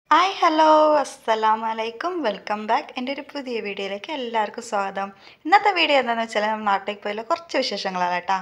hi hello അസ്സലാമു അലൈക്കും welcome back എൻ്റെ ഒരു പുതിയ വീഡിയോയിലേക്ക് എല്ലാവർക്കും സ്വാഗതം ഇന്നത്തെ വീഡിയോ എന്താണെന്ന് വെച്ചാൽ നമ്മൾ നാട്ടിലേക്ക് പോയാലും കുറച്ച് വിശേഷങ്ങളാണ് കേട്ടോ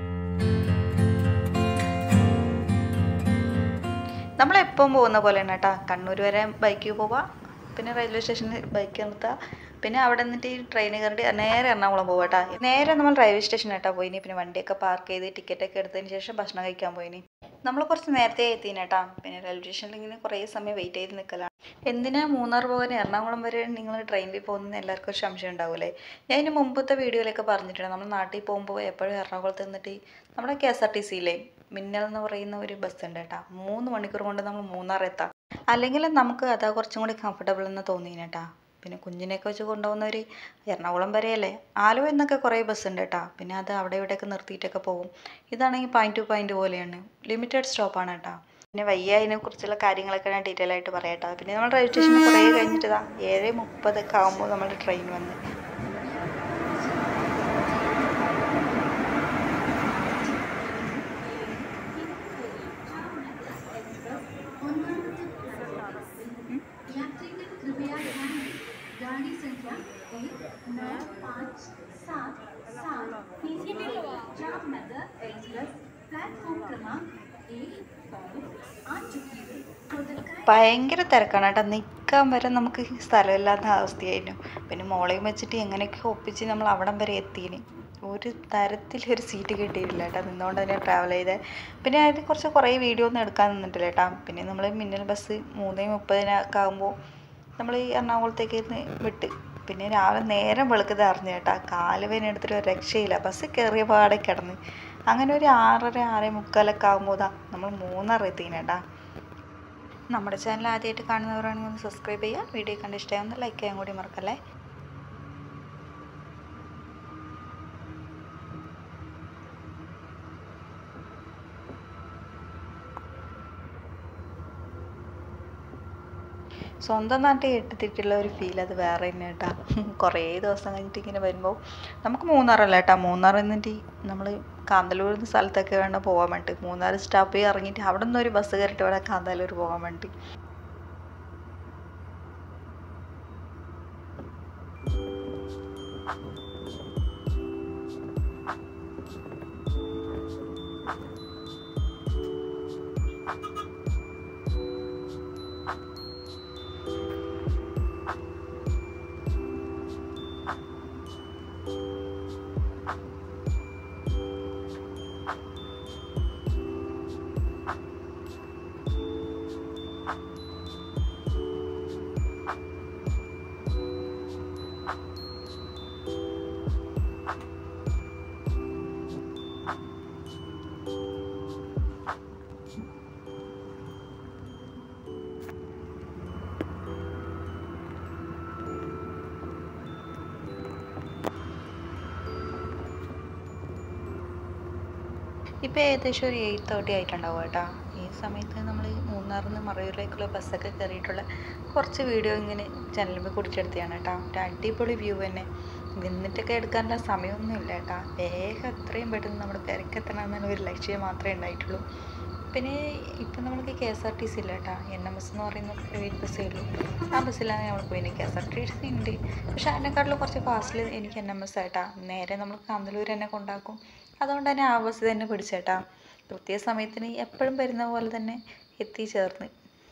നമ്മളെപ്പം പോകുന്ന പോലെ തന്നെ കേട്ടോ കണ്ണൂർ വരെ ബൈക്കിൽ പോവുക പിന്നെ റെയിൽവേ സ്റ്റേഷനിൽ ബൈക്ക് നിർത്തുക പിന്നെ അവിടെ നിന്നിട്ട് ഈ ട്രെയിൻ കയറിയിട്ട് നേരെ എറണാകുളം പോകുക കേട്ടോ നേരെ നമ്മൾ റെയിൽവേ സ്റ്റേഷനിൽ കേട്ടോ പോയിനി പിന്നെ വണ്ടിയൊക്കെ പാർക്ക് ചെയ്ത് ടിക്കറ്റൊക്കെ എടുത്തതിന് ശേഷം ഭക്ഷണം കഴിക്കാൻ പോയിനി നമ്മൾ കുറച്ച് നേരത്തെ എത്തിന് കേട്ടോ പിന്നെ റെയിൽവേ സ്റ്റേഷനിൽ ഇങ്ങനെ കുറേ സമയം വെയിറ്റ് ചെയ്ത് നിൽക്കലാണ് എന്തിനാ മൂന്നാർ പോകാൻ എറണാകുളം വരെ നിങ്ങൾ ട്രെയിനിൽ പോകുന്നത് എല്ലാവർക്കും ഒരു സംശയം ഉണ്ടാവില്ലേ ഞാൻ ഇതിന് മുമ്പത്തെ വീഡിയോയിലൊക്കെ പറഞ്ഞിട്ടുണ്ട് നമ്മൾ നാട്ടിൽ പോകുമ്പോൾ എപ്പോഴും എറണാകുളത്ത് നിന്നിട്ട് നമ്മുടെ കെ എസ് ആർ ടി സിയിലെ മിന്നൽ എന്ന് പറയുന്ന ഒരു ബസ് ഉണ്ട് കേട്ടോ മൂന്ന് മണിക്കൂർ കൊണ്ട് നമ്മൾ മൂന്നാർ എത്താം അല്ലെങ്കിൽ നമുക്ക് അതാ കുറച്ചും കൂടി കംഫർട്ടബിൾ എന്ന് തോന്നിന് കേട്ടോ പിന്നെ കുഞ്ഞിനെയൊക്കെ വെച്ച് കൊണ്ടുപോകുന്നവർ എറണാകുളം വരെയല്ലേ ആലുവ എന്നൊക്കെ കുറേ ബസ് ഉണ്ട് കേട്ടോ പിന്നെ അത് അവിടെ ഇവിടെയൊക്കെ നിർത്തിയിട്ടൊക്കെ പോകും ഇതാണെങ്കിൽ പോയിന്റ് ടു പോയിന്റ് പോലെയാണ് ലിമിറ്റഡ് സ്റ്റോപ്പാണ് കേട്ടോ പിന്നെ വയ്യ അതിനെക്കുറിച്ചുള്ള കാര്യങ്ങളൊക്കെ ഞാൻ ഡീറ്റെയിൽ ആയിട്ട് പറയാം കേട്ടോ പിന്നെ നമ്മൾ റെയിൽവേ സ്റ്റേഷനിൽ കുറേ കഴിഞ്ഞിട്ട് ഇതാ ഏഴ് മുപ്പതൊക്കെ ആകുമ്പോൾ നമ്മുടെ ട്രെയിൻ വന്ന് यात्रीगण कृपया ध्यान दें गाड़ी संख्या एक नौ पाँच सात सात तीन जामनगर एक्सप्रेस प्लेटफॉर्म क्रमांक एक और आ चुकी है तो तत्काल ഭയങ്കര തിരക്കാണ് കേട്ടോ നിൽക്കാൻ വരെ നമുക്ക് സ്ഥലമില്ലാത്ത അവസ്ഥയായിരുന്നു പിന്നെ മോളെയും വെച്ചിട്ട് എങ്ങനെയൊക്കെ ഒപ്പിച്ച് നമ്മൾ അവിടം വരെ എത്തിന് ഒരു തരത്തിലൊരു സീറ്റ് കിട്ടിയിട്ടില്ല കേട്ടോ നിന്നുകൊണ്ട് തന്നെ ട്രാവൽ ചെയ്തേ പിന്നെ അതിൽ കുറച്ച് കുറേ വീഡിയോ ഒന്നും എടുക്കാൻ നിന്നിട്ടില്ല കേട്ടോ പിന്നെ നമ്മൾ മിന്നൽ ബസ് മൂന്നേ മുപ്പതിനൊക്കെ ആകുമ്പോൾ നമ്മൾ ഈ എറണാകുളത്തേക്ക് ഇന്ന് വിട്ട് പിന്നെ രാവിലെ നേരം വെളുക്കത് അറിഞ്ഞു കേട്ടോ കാലുവേന എടുത്തിട്ട് ഒരു രക്ഷയില്ല ബസ് കയറിയ പാടെ കിടന്ന് അങ്ങനെ ഒരു ആറര ആറേ മുക്കാലൊക്കെ ആകുമ്പോൾ ഇതാ നമ്മൾ മൂന്നാർ എത്തിന് കേട്ടോ നമ്മുടെ ചാനൽ ആദ്യമായിട്ട് കാണുന്നവരാണെങ്കിൽ ഒന്ന് സബ്സ്ക്രൈബ് ചെയ്യുക വീഡിയോ കണ്ട് ഇഷ്ടമായി ഒന്ന് ലൈക്ക് ചെയ്യാൻ കൂടി മറക്കല്ലേ സ്വന്തം നാട്ടിൽ എട്ടിത്തിട്ടുള്ള ഒരു ഫീൽ അത് വേറെ തന്നെ കേട്ടാ കുറേ ദിവസം കഴിഞ്ഞിട്ട് ഇങ്ങനെ വരുമ്പോൾ നമുക്ക് മൂന്നാറല്ല കേട്ടാ മൂന്നാർ എന്നിട്ട് നമ്മൾ കാന്തല്ലൂർ എന്ന സ്ഥലത്തൊക്കെ വേണം പോകാൻ വേണ്ടി മൂന്നാർ സ്റ്റോപ്പിൽ ഇറങ്ങിയിട്ട് അവിടെ നിന്ന് ഒരു ബസ് കയറിയിട്ട് ഇവിടെ കാന്തല്ലൂർ പോകാൻ വേണ്ടി ഇപ്പോൾ ഏകദേശം ഒരു എയ്റ്റ് തേർട്ടി ആയിട്ടുണ്ടാവും കേട്ടോ ഈ സമയത്ത് നമ്മൾ മൂന്നാറിൽ നിന്ന് മറയൂരിലേക്കുള്ള ബസ്സൊക്കെ കയറിയിട്ടുള്ള കുറച്ച് വീഡിയോ ഇങ്ങനെ ചാനലിൽ കുടിച്ചെടുത്തതാണ് കേട്ടോ ഒരു അടിപൊളി വ്യൂ തന്നെ നിന്നിട്ടൊക്കെ എടുക്കാനുള്ള സമയമൊന്നും ഇല്ല കേട്ടോ വേഗം എത്രയും പെട്ടെന്ന് നമ്മുടെ പെരക്കെത്തണം എന്നുള്ള ഒരു ലക്ഷ്യം മാത്രമേ ഉണ്ടായിട്ടുള്ളൂ പിന്നെ ഇപ്പം നമ്മൾക്ക് K S R T C ഇല്ല കേട്ടോ എൻ എം എസ് എന്ന് പറയുന്ന പ്രൈവറ്റ് ബസ്സേ ഉള്ളൂ ആ ബസ്സിലാണ് നമ്മൾ പോയിന് K S R T C ഉണ്ട് പക്ഷെ അതിനെക്കാട്ടിലും കുറച്ച് ഫാസ്റ്റിൽ എനിക്ക് എൻ എം എസ് ആയിട്ടാ നേരെ നമ്മൾ കാന്തല്ലൂർ തന്നെ കൊണ്ടാക്കും അതുകൊണ്ട് തന്നെ ആ ബസ് തന്നെ പിടിച്ചേട്ടാ കൃത്യ സമയത്തിന് എപ്പോഴും വരുന്ന പോലെ തന്നെ എത്തിച്ചേർന്ന്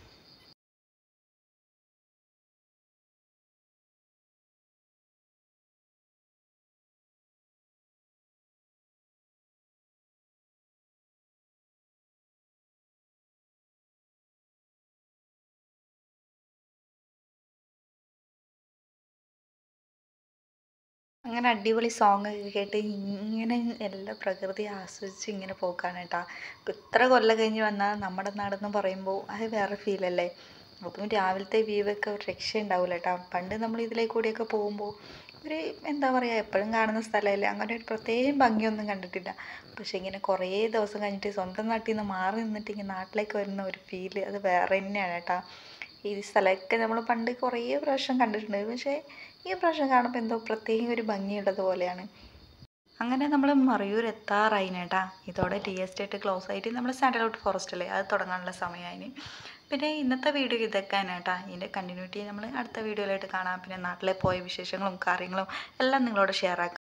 അങ്ങനെ അടിപൊളി സോങ് ഒക്കെ കേട്ട് ഇങ്ങനെ എല്ലാ പ്രകൃതി ആസ്വദിച്ച് ഇങ്ങനെ പോക്കാണ് കേട്ടോ ഇത്ര കൊല്ലം കഴിഞ്ഞ് വന്നാൽ നമ്മുടെ നാടെന്ന് പറയുമ്പോൾ അത് വേറെ ഫീലല്ലേ അതും രാവിലത്തെ വ്യൂ ഒക്കെ ഒരു രക്ഷ ഉണ്ടാവില്ല കേട്ടോ പണ്ട് നമ്മൾ ഇതിലേ കൂടിയൊക്കെ പോകുമ്പോൾ ഒരു എന്താ പറയുക എപ്പോഴും കാണുന്ന സ്ഥലമല്ലേ അങ്ങനെ ഒരു പ്രത്യേകം ഭംഗിയൊന്നും കണ്ടിട്ടില്ല പക്ഷേ ഇങ്ങനെ കുറേ ദിവസം കഴിഞ്ഞിട്ട് സ്വന്തം നാട്ടിൽ നിന്ന് മാറി നിന്നിട്ട് ഇങ്ങനെ നാട്ടിലേക്ക് വരുന്ന ഒരു ഫീല് അത് വേറെ തന്നെയാണ് കേട്ടോ ഈ സ്ഥലമൊക്കെ നമ്മൾ പണ്ട് കുറേ പ്രാവശ്യം കണ്ടിട്ടുണ്ട് പക്ഷേ ഈ പ്രാവശ്യം കാണുമ്പോൾ എന്തോ പ്രത്യേക ഒരു ഭംഗിയുള്ളത് പോലെയാണ് അങ്ങനെ നമ്മൾ മറയൂർ എത്താറായിന് കേട്ടാ ഇതോടെ ടി എസ്റ്റേറ്റ് ക്ലോസ് ആയിട്ട് നമ്മൾ സാൻഡൽവുഡ് ഫോറസ്റ്റ് അല്ലേ അത് തുടങ്ങാനുള്ള സമയമായിന് പിന്നെ ഇന്നത്തെ വീഡിയോ ഇതൊക്കെ തന്നെ കേട്ടോ ഇതിൻ്റെ കണ്ടിന്യൂറ്റി നമ്മൾ അടുത്ത വീഡിയോയിലായിട്ട് കാണാം പിന്നെ നാട്ടിലെ പോയ വിശേഷങ്ങളും കാര്യങ്ങളും എല്ലാം നിങ്ങളോട് ഷെയർ ആക്കാം